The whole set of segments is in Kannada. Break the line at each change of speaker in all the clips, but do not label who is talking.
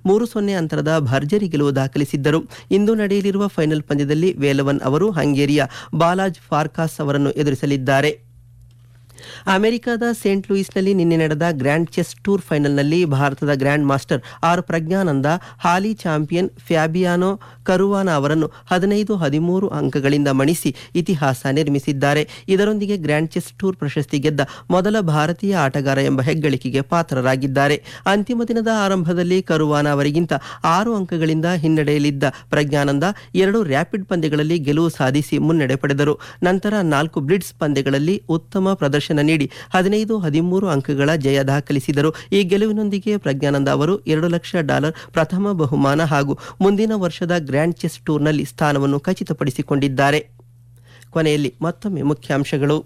ಮೂರು ಸೊನ್ನೆ ಅಂತರದ ಭರ್ಜರಿ ಗೆಲುವು ದಾಖಲಿಸಿದ್ದರು ಇಂದು ನಡೆಯಲಿರುವ ಫೈನಲ್ ಪಂದ್ಯದಲ್ಲಿ ವೇಲವನ್ ಅವರು ಹಂಗೇರಿಯ ಬಾಲಾಜ್ ಫಾರ್ಕಾಸ್ ಅವರನ್ನು ಎದುರಿಸಲಿದ್ದಾರೆ ಅಮೆರಿಕದ ಸೇಂಟ್ ಲೂಯಿಸ್ನಲ್ಲಿ ನಿನ್ನೆ ನಡೆದ ಗ್ರ್ಯಾಂಡ್ ಚೆಸ್ ಟೂರ್ ಫೈನಲ್ನಲ್ಲಿ ಭಾರತದ ಗ್ರ್ಯಾಂಡ್ ಮಾಸ್ಟರ್ ಆರ್ ಪ್ರಜ್ಞಾನಂದ ಹಾಲಿ ಚಾಂಪಿಯನ್ ಫ್ಯಾಬಿಯಾನೋ ಕರುವಾನ ಅವರನ್ನು ಹದಿನೈದು ಹದಿಮೂರು ಅಂಕಗಳಿಂದ ಮಣಿಸಿ ಇತಿಹಾಸ ನಿರ್ಮಿಸಿದ್ದಾರೆ ಇದರೊಂದಿಗೆ ಗ್ರ್ಯಾಂಡ್ ಚೆಸ್ ಟೂರ್ ಪ್ರಶಸ್ತಿ ಗೆದ್ದ ಮೊದಲ ಭಾರತೀಯ ಆಟಗಾರ ಎಂಬ ಹೆಗ್ಗಳಿಕೆಗೆ ಪಾತ್ರರಾಗಿದ್ದಾರೆ ಅಂತಿಮ ದಿನದ ಆರಂಭದಲ್ಲಿ ಕರುವಾನ ಅವರಿಗಿಂತ ಆರು ಅಂಕಗಳಿಂದ ಹಿನ್ನಡೆಯಲಿದ್ದ ಪ್ರಜ್ಞಾನಂದ ಎರಡು ರ್ಯಾಪಿಡ್ ಪಂದ್ಯಗಳಲ್ಲಿ ಗೆಲುವು ಸಾಧಿಸಿ ಮುನ್ನಡೆ ಪಡೆದರು ನಂತರ ನಾಲ್ಕು ಬ್ಲಿಡ್ಸ್ ಪಂದ್ಯಗಳಲ್ಲಿ ಉತ್ತಮ ಪ್ರದರ್ಶನ ನೀಡಿ ಹದಿನೈದು ಹದಿಮೂರು ಅಂಕಗಳ ಜಯ ದಾಖಲಿಸಿದರು ಈ ಗೆಲುವಿನೊಂದಿಗೆ ಪ್ರಜ್ಞಾನಂದ ಅವರು ಎರಡು ಲಕ್ಷ ಡಾಲರ್ ಪ್ರಥಮ ಬಹುಮಾನ ಹಾಗೂ ಮುಂದಿನ ವರ್ಷದ ಗ್ರ್ಯಾಂಡ್ ಚೆಸ್ ಟೂರ್ನಲ್ಲಿ ಸ್ಥಾನವನ್ನು ಖಚಿತಪಡಿಸಿಕೊಂಡಿದ್ದಾರೆ ಕೊನೆಯಲ್ಲಿ ಮತ್ತೊಮ್ಮೆ ಮುಖ್ಯಾಂಶಗಳು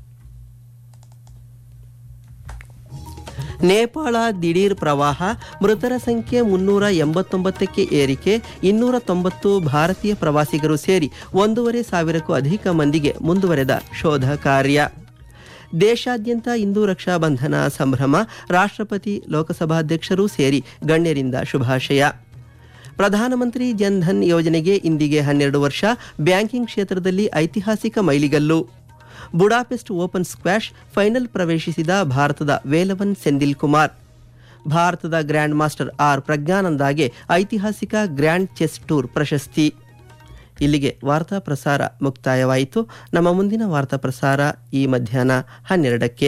ನೇಪಾಳ ದಿಢೀರ್ ಪ್ರವಾಹ ಮೃತರ ಸಂಖ್ಯೆ ಮುನ್ನೂರ ಎಂಬತ್ತೊಂಬತ್ತಕ್ಕೆ ಏರಿಕೆ ಇನ್ನೂರ ತೊಂಬತ್ತು ಭಾರತೀಯ ಪ್ರವಾಸಿಗರು ಸೇರಿ ಒಂದೂವರೆ ಸಾವಿರಕ್ಕೂ ಅಧಿಕ ಮಂದಿಗೆ ಮುಂದುವರೆದ ಶೋಧ ಕಾರ್ಯ ದೇಶಾದ್ಯಂತ ಇಂದು ರಕ್ಷಾಬಂಧನ ಸಂಭ್ರಮ ರಾಷ್ಟ್ರಪತಿ ಲೋಕಸಭಾಧ್ಯಕ್ಷರೂ ಸೇರಿ ಗಣ್ಯರಿಂದ ಶುಭಾಶಯ ಪ್ರಧಾನಮಂತ್ರಿ ಜನ್ಧನ್ ಯೋಜನೆಗೆ ಇಂದಿಗೆ ಹನ್ನೆರಡು ವರ್ಷ ಬ್ಯಾಂಕಿಂಗ್ ಕ್ಷೇತ್ರದಲ್ಲಿ ಐತಿಹಾಸಿಕ ಮೈಲಿಗಲ್ಲು ಬುಡಾಪೆಸ್ಟ್ ಓಪನ್ ಸ್ಕ್ವಾಷ್ ಫೈನಲ್ ಪ್ರವೇಶಿಸಿದ ಭಾರತದ ವೇಲವನ್ ಸೆಂದಿಲ್ ಕುಮಾರ್ ಭಾರತದ ಗ್ರ್ಯಾಂಡ್ ಮಾಸ್ಟರ್ ಆರ್ ಪ್ರಜ್ಞಾನಂದಾಗೆ ಐತಿಹಾಸಿಕ ಗ್ರ್ಯಾಂಡ್ ಚೆಸ್ ಟೂರ್ ಪ್ರಶಸ್ತಿ ಇಲ್ಲಿಗೆ ವಾರ್ತಾ ಪ್ರಸಾರ ಮುಕ್ತಾಯವಾಯಿತು ನಮ್ಮ ಮುಂದಿನ ವಾರ್ತಾ ಪ್ರಸಾರ ಈ ಮಧ್ಯಾಹ್ನ ಹನ್ನೆರಡಕ್ಕೆ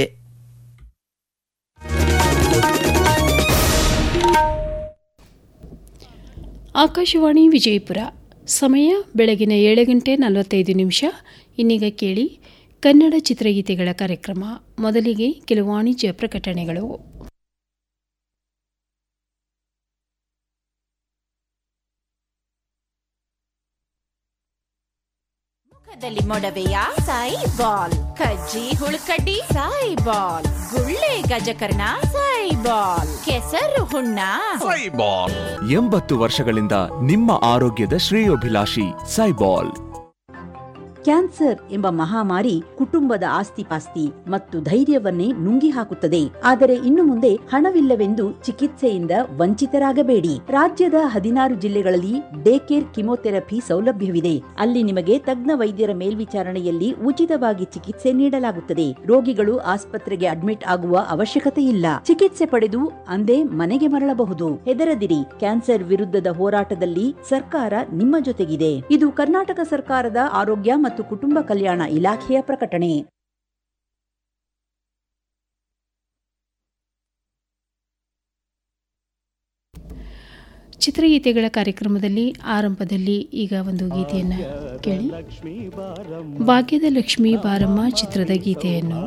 ಆಕಾಶವಾಣಿ ವಿಜಯಪುರ ಸಮಯ ಬೆಳಗಿನ ಏಳು ಗಂಟೆ ನಲವತ್ತೈದು ನಿಮಿಷ ಇನ್ನೀಗ ಕೇಳಿ ಕನ್ನಡ ಚಿತ್ರಗೀತೆಗಳ ಕಾರ್ಯಕ್ರಮ ಮೊದಲಿಗೆ ಕೆಲವು ವಾಣಿಜ್ಯ ಪ್ರಕಟಣೆಗಳು
ಮುಖದಲ್ಲಿ ಮೊಡವೆಯ ಸಾಯಿ ಬಾಲ್ ಕಜ್ಜಿ ಹುಳುಕಡ್ಡಿ ಸಾಯಿ ಬಾಲ್ ಗುಳ್ಳೆ ಗಜಕರ್ಣ ಸಾಯಿ ಬಾಲ್ ಕೆಸರು ಹುಣ್ಣ
ಸೈಬಾಲ್ ಎಂಬತ್ತು ವರ್ಷಗಳಿಂದ ನಿಮ್ಮ ಆರೋಗ್ಯದ ಶ್ರೇಯೋಭಿಲಾಷಿ ಸೈಬಾಲ್
ಕ್ಯಾನ್ಸರ್ ಎಂಬ ಮಹಾಮಾರಿ ಕುಟುಂಬದ ಆಸ್ತಿಪಾಸ್ತಿ ಮತ್ತು ಧೈರ್ಯವನ್ನೇ ನುಂಗಿ ಹಾಕುತ್ತದೆ ಆದರೆ ಇನ್ನು ಮುಂದೆ ಹಣವಿಲ್ಲವೆಂದು ಚಿಕಿತ್ಸೆಯಿಂದ ವಂಚಿತರಾಗಬೇಡಿ ರಾಜ್ಯದ ಹದಿನಾರು ಜಿಲ್ಲೆಗಳಲ್ಲಿ ಡೇ ಕೇರ್ ಕಿಮೋಥೆರಪಿ ಸೌಲಭ್ಯವಿದೆ ಅಲ್ಲಿ ನಿಮಗೆ ತಜ್ಞ ವೈದ್ಯರ ಮೇಲ್ವಿಚಾರಣೆಯಲ್ಲಿ ಉಚಿತವಾಗಿ ಚಿಕಿತ್ಸೆ ನೀಡಲಾಗುತ್ತದೆ ರೋಗಿಗಳು ಆಸ್ಪತ್ರೆಗೆ ಅಡ್ಮಿಟ್ ಆಗುವ ಅವಶ್ಯಕತೆ ಇಲ್ಲ ಚಿಕಿತ್ಸೆ ಪಡೆದು ಅಂದೇ ಮನೆಗೆ ಮರಳಬಹುದು ಹೆದರದಿರಿ ಕ್ಯಾನ್ಸರ್ ವಿರುದ್ಧದ ಹೋರಾಟದಲ್ಲಿ ಸರ್ಕಾರ ನಿಮ್ಮ ಜೊತೆಗಿದೆ ಇದು ಕರ್ನಾಟಕ ಸರ್ಕಾರದ ಆರೋಗ್ಯ ಮತ್ತು ಕುಟುಂಬ ಕಲ್ಯಾಣ ಇಲಾಖೆಯ ಪ್ರಕಟಣೆ
ಚಿತ್ರಗೀತೆಗಳ ಕಾರ್ಯಕ್ರಮದಲ್ಲಿ ಆರಂಭದಲ್ಲಿ ಈಗ ಒಂದು ಗೀತೆಯನ್ನು ಕೇಳಿ ಭಾಗ್ಯದ ಲಕ್ಷ್ಮೀ ಬಾರಮ್ಮ ಚಿತ್ರದ ಗೀತೆಯನ್ನು